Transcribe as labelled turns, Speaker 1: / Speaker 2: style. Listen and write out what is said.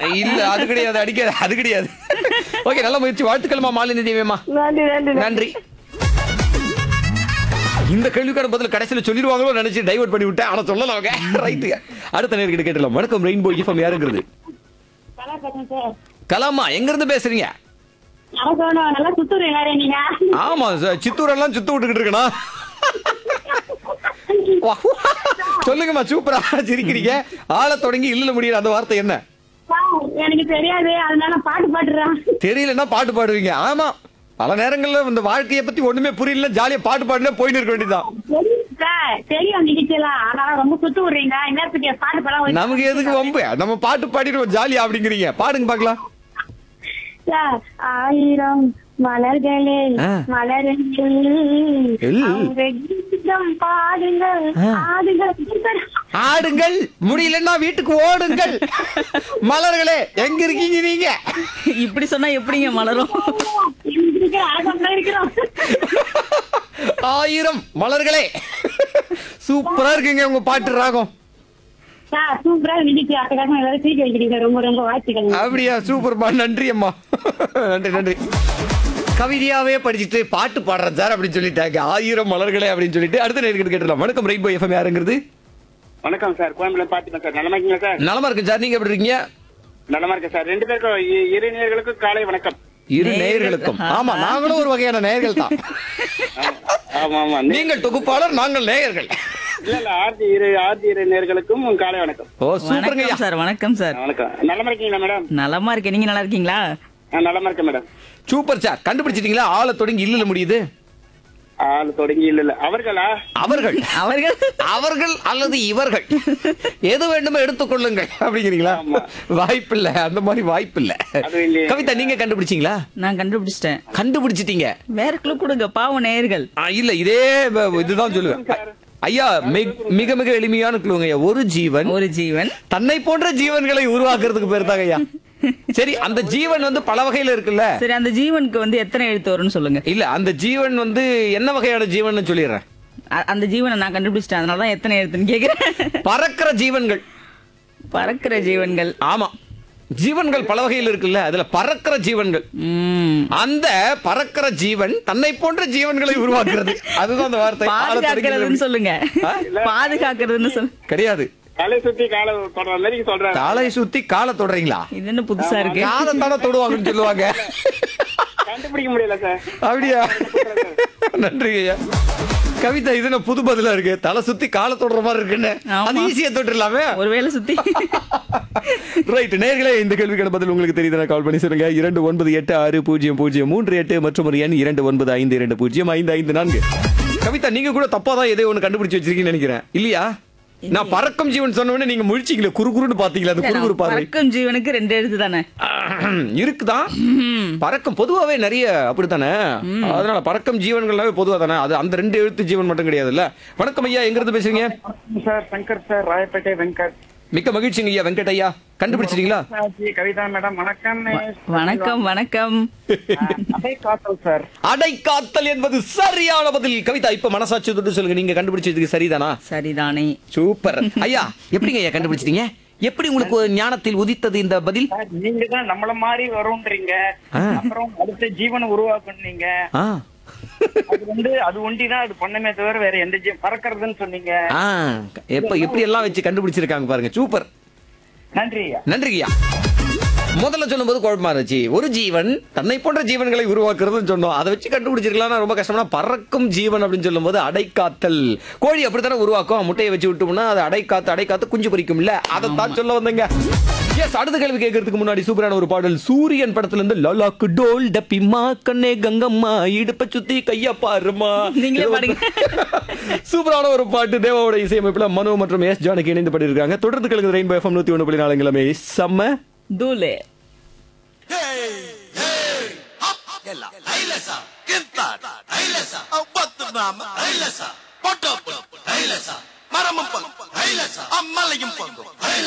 Speaker 1: இல்ல அது கிடையாது அடிக்காது அது கிடையாது ஓகே நல்ல முயற்சி வாழ்த்துக்கள்மா மாலினி தேவியம்மா
Speaker 2: நன்றி நன்றி
Speaker 1: நன்றி இந்த கேள்விக்கான பதில் கடைசியில சொல்லிடுவாங்களோ நினைச்சு டைவர்ட் பண்ணி விட்டேன் ஆனா சொல்லலாம் அவங்க ரைட்டு அடுத்த நேர்கிட்ட கேட்டலாம் வணக்கம் ரெயின்போ எஃப்எம் யாருங்கிறது
Speaker 2: நல்லா பேசுறேன் சார்
Speaker 1: கலாமா எங்க இருந்து பேசுறீங்க
Speaker 2: அரசோனா நல்லா சுத்துறீங்க வேற நீங்க
Speaker 1: ஆமா சார் சித்தூர் எல்லாம் சுத்த விட்டுக்கிட்டு இருக்கனா வா. சொல்லுங்கம்மா சூப்பரா சிரிக்கிறீங்க ஆள தொடங்கி இல்ல முடியல அந்த வார்த்தை என்ன
Speaker 2: சார், எனக்கு தெரியாது அதனால பாட்டு பாடுறேன்
Speaker 1: தெரியலன்னா பாட்டு பாடுவீங்க ஆமா பல நேரங்கள்ல இந்த வாழ்க்கைய பத்தி ஒண்ணுமே புரியல ஜாலியா பாட்டு பாடுனா போயின்னு இருக்க வேண்டியதுதான்
Speaker 2: தெரியும் சார் தெரியும் நிகழ்ச்சியெல்லாம் ஆனா ரொம்ப சுத்து விடுறீங்க இன்னத்துக்கு பாட்டு பாடம்
Speaker 1: நமக்கு எதுக்கு வம்பு நம்ம பாட்டு பாடிடுவோம் ஜாலியா அப்படிங்கிறீங்க பாடுங்க பாக்கலாம்
Speaker 2: சார் ஆயிரம் மலர்களே
Speaker 1: ஆ.
Speaker 2: மலருங்கள்
Speaker 1: எல்.
Speaker 2: அவங்க கீதம் பாடுங்கள்
Speaker 1: ஆ.
Speaker 2: ஆடுங்கள்
Speaker 1: ஆடுங்கள் முடியலன்னா வீட்டுக்கு ஓடுங்கள் மலர்களே எங்க இருக்கீங்க நீங்க
Speaker 3: இப்படி சொன்னா எப்படிங்க மலரும்
Speaker 2: இருக்கிற அழகா இருக்கிறோம்
Speaker 1: ஆயிரம் மலர்களே சூப்பரா இருக்குங்க உங்க பாட்டு ராகம்
Speaker 2: சார் சூப்பரா நிகழ்ச்சி அட்டகாசம் எல்லாரும் சீக்க வைக்கிறீங்க ரொம்ப ரொம்ப வாழ்த்துக்கள்
Speaker 1: அப்படியா சூப்பர்மா நன்றி அம்மா நன்றி நன்றி கவிதையாவே படிச்சுட்டு பாட்டு பாடுறேன் சார் அப்படின்னு சொல்லிட்டாங்க ஆயிரம் மலர்களே அப்படின்னு சொல்லிட்டு அடுத்த நேரம் கேட்டுலாம் வணக்கம் ரெயின்போ எஃப்எம் யாருங்கிறது
Speaker 4: வணக்கம் சார் கோயம்புல பாத்துக்கலாம் சார் நலமா இருக்கீங்களா சார்
Speaker 1: நலமா இருக்கு சார் நீங்க எப்படி இருக்கீங்க
Speaker 4: நலமா இருக்கேன் சார் ரெண்டு பேருக்கும் இ- இரு நேயர்களுக்கும் காலை வணக்கம்
Speaker 1: இரு
Speaker 3: நேயர்கள்.
Speaker 1: நேயர்களுக்கும் ஆமா நாங்களும் ஒரு வகையான நேயர்கள் தான்
Speaker 4: ஆமா ஆமா நே-
Speaker 1: நீங்கள் தொகுப்பாளர் நாங்கள் நேயர்கள்
Speaker 4: இல்ல இல்ல ஆர்ஜி இரு ஆர்ஜி இரு நேயர்களுக்கும் காலை வணக்கம்
Speaker 1: ஓ சூப்பருங்க
Speaker 3: வணக்கம் சார் வணக்கம் சார்
Speaker 4: வணக்கம் நலமா இருக்கீங்களா மேடம்
Speaker 3: நலமா இருக்கேன் நீங்க நல்லா இருக்கீங்களா
Speaker 4: நான் நலமா இருக்கேன் மேடம்
Speaker 1: சூப்பர் சார் கண்டுபிடிச்சிட்டீங்களா ஆளை தொடங்கி இல்லல முடியுது
Speaker 4: ஆள் தொடங்கி இல்ல இல்ல அவர்களா
Speaker 1: அவர்கள்
Speaker 3: அவர்கள்
Speaker 1: அவர்கள் அல்லது இவர்கள் எது வேண்டுமோ எடுத்துக்கொள்ளுங்கள் அப்படிங்கிறீங்களா
Speaker 4: ஆமா.
Speaker 1: வாய்ப்பில்ல அந்த மாதிரி வாய்ப்பில்ல
Speaker 4: அது இல்லையே.
Speaker 1: கவிதா நீங்க கண்டுபிடிச்சீங்களா
Speaker 3: நான் கண்டுபிடிச்சிட்டேன்
Speaker 1: கண்டுபிடிச்சிட்டீங்க
Speaker 3: வேற கிளு கொடுங்க பாவம் நேயர்கள்
Speaker 1: ஆ, இல்ல இதே வ- இதுதான் சொல்லுவேன் ஐயா மிக- மிக மிக எளிமையான கிளுங்க ஐயா ஒரு ஜீவன்
Speaker 3: ஒரு ஜீவன்
Speaker 1: தன்னை போன்ற ஜீவன்களை உருவாக்குறதுக்கு பேர் தாங்க ஐயா சரி அந்த ஜீவன் வந்து பல வகையில இருக்குல்ல
Speaker 3: சரி அந்த ஜீவனுக்கு வந்து எத்தனை எழுத்து வரும்னு சொல்லுங்க
Speaker 1: இல்ல அந்த ஜீவன் வந்து என்ன வகையான ஜீவன் சொல்லிடுறேன்
Speaker 3: அ- அந்த ஜீவனை நான் கண்டுபிடிச்சிட்டேன் அதனால தான் எத்தனை எழுத்துன்னு கேக்குறேன்
Speaker 1: பறக்கிற ஜீவன்கள்
Speaker 3: பறக்கிற ஜீவன்கள்
Speaker 1: ஆமா ஜீவன்கள் பல வகையில் இருக்குல்ல அதுல பறக்கிற ஜீவன்கள்
Speaker 3: உம்
Speaker 1: அந்த பறக்கிற ஜீவன் தன்னை போன்ற ஜீவன்களை உருவாக்குறது அதுதான் அந்த வார்த்தை ஆள தொடங்கி
Speaker 3: பாதுகாக்கிறதுன்னு சொல்லுங்க
Speaker 1: ஆ?
Speaker 3: பாதுகாக்கிறதுன்னு சொல்லு
Speaker 1: கிடையாது
Speaker 4: தலை சுத்தி காலை தொடர மாதிரி சொல்றேன்
Speaker 1: காலை சுத்தி காலை தொடுறீங்களா
Speaker 3: இது என்ன புதுசா இருக்கு
Speaker 1: காலத்தான தொடுவாங்கன்னு சொல்லுவாங்க
Speaker 4: கண்டுபிடிக்க முடியல சார்
Speaker 1: அப்படியா நன்றி ஐயா கவிதா இது என்ன புது பதிலா இருக்கு தலை சுத்தி காலை தொடுற மாதிரி இருக்குன்னு
Speaker 3: ஆமா.
Speaker 1: அது ஈஸியா தொட்டுலாமே
Speaker 3: ஒருவேளை சுத்தி
Speaker 1: ரைட் நேர்களே இந்த கேள்விக்கான பதில் உங்களுக்கு தெரியுதுன்னா கால் பண்ணி சொல்லுங்க இரண்டு ஒன்பது எட்டு ஆறு பூஜ்ஜியம் பூஜ்ஜியம் மூன்று எட்டு மற்றும் ஒரு எண் இரண்டு ஒன்பது ஐந்து இரண்டு பூஜ்ஜியம் ஐந்து ஐந்து நான்கு கவிதா நீங்க கூட தப்பா தான் எதோ ஒன்று கண்டுபிடிச்சு வச்சிருக்கீங்கன்னு நினைக்கிறேன் இல்லையா நான் பறக்கும் ஜீவன் சொன்ன உடனே நீங்க முழிச்சீங்களே குறுகுறுன்னு பாத்தீங்களா அந்த குறுகுறு பார்வை
Speaker 3: பறக்கும் ஜீவனுக்கு ரெண்டு எழுத்து தானே
Speaker 1: இருக்குதான் பறக்கம் பொதுவாவே நிறைய அப்படித்தானே அதனால பறக்கம் ஜீவன்கள்னாவே பொதுவா தானே அது அந்த ரெண்டு எழுத்து ஜீவன் மட்டும் கிடையாதுல்ல வணக்கம் ஐயா எங்க இருந்து பேசுறீங்க
Speaker 4: சார் சங்கர் சார் ராயப்பேட்டை வெங்கட்
Speaker 1: மிக்க மகிழ்ச்சிங்க ஐயா வெங்கட் ஐயா கண்டுபிடிச்சிட்டீங்களா
Speaker 4: ஆர்ஜி கவிதா மேடம் வணக்கம்
Speaker 3: வணக்கம் வணக்கம்
Speaker 4: அடை காத்தல் சார்
Speaker 1: அடைக்காத்தல் என்பது சரியான பதில் கவிதா இப்ப மனசாட்சி தொட்டு சொல்லுங்க நீங்க கண்டுபிடிச்சதுக்கு சரிதானா
Speaker 3: சரிதானே
Speaker 1: சூப்பர் ஐயா எப்படிங்க ஐயா கண்டுபிடிச்சிட்டீங்க எப்படி உங்களுக்கு ஒரு ஞானத்தில் உதித்தது இந்த பதில்
Speaker 4: சார், நீங்க தான் நம்மள மாதிரி வரும்ன்றீங்க
Speaker 1: ஆ.
Speaker 4: அப்புறம் அடுத்த ஜீவனை உருவாக்குனீங்க
Speaker 1: ஆ
Speaker 4: அது வந்து அது ஒண்டிதான் அது பண்ணமே தவிர வேற எந்த ஜீவன் பறக்கறதுன்னு சொன்னீங்க
Speaker 1: ஆ எப்ப எப்படி எல்லாம் வச்சு கண்டுபிடிச்சிருக்காங்க பாருங்க சூப்பர்
Speaker 4: நன்றி ஐயா
Speaker 1: நன்றி ஐயா முதல்ல சொல்லும்போது குழப்பமா இருந்துச்சு ஒரு ஜீவன் தன்னை போன்ற ஜீவன்களை உருவாக்குறதுன்னு சொன்னோம் அதை வச்சு கண்டுபிடிச்சிருக்கலாம் ரொம்ப கஷ்டம்னா பறக்கும் ஜீவன் அப்படின்னு சொல்லும்போது அடைக்காத்தல் கோழி அப்படித்தானே உருவாக்கும் முட்டையை வச்சு விட்டோம்னா அது அடைக்காத்து அடைக்காத்து குஞ்சு பொரிக்கும்ல அதை தான் சொல்ல வந்தேங்க எஸ் அடுத்த கேள்வி கேட்கறதுக்கு முன்னாடி சூப்பரான ஒரு பாடல் சூரியன் படத்துல இருந்து லலாக்கு டோல் டப்பிமா கண்ணே கங்கம்மா இடுப்ப சுத்தி கையா பாருமா
Speaker 3: நீங்களே பாடுங்க.
Speaker 1: சூப்பரான ஒரு பாட்டு தேவாவோட இசையமைப்புல மனோ மற்றும் எஸ் ஜானகி இணைந்து பாடியிருக்காங்க தொடர்ந்து கலந்து ரெயின்போ எஃப்எம் நூத்தி ஒன்று புள்ளி நாலுங்கிழமை செம்ம
Speaker 3: தூளே
Speaker 5: ಎಲ್ಲ ಐಲಸ ಕಿಂತ ಐಲಸ ಒಬ್ಬತ್ತು ನಾಮ ಐಲಸ பொட்டோ ஐலச மரமும் பங்கு ஐலச அம்மலையும் பங்கு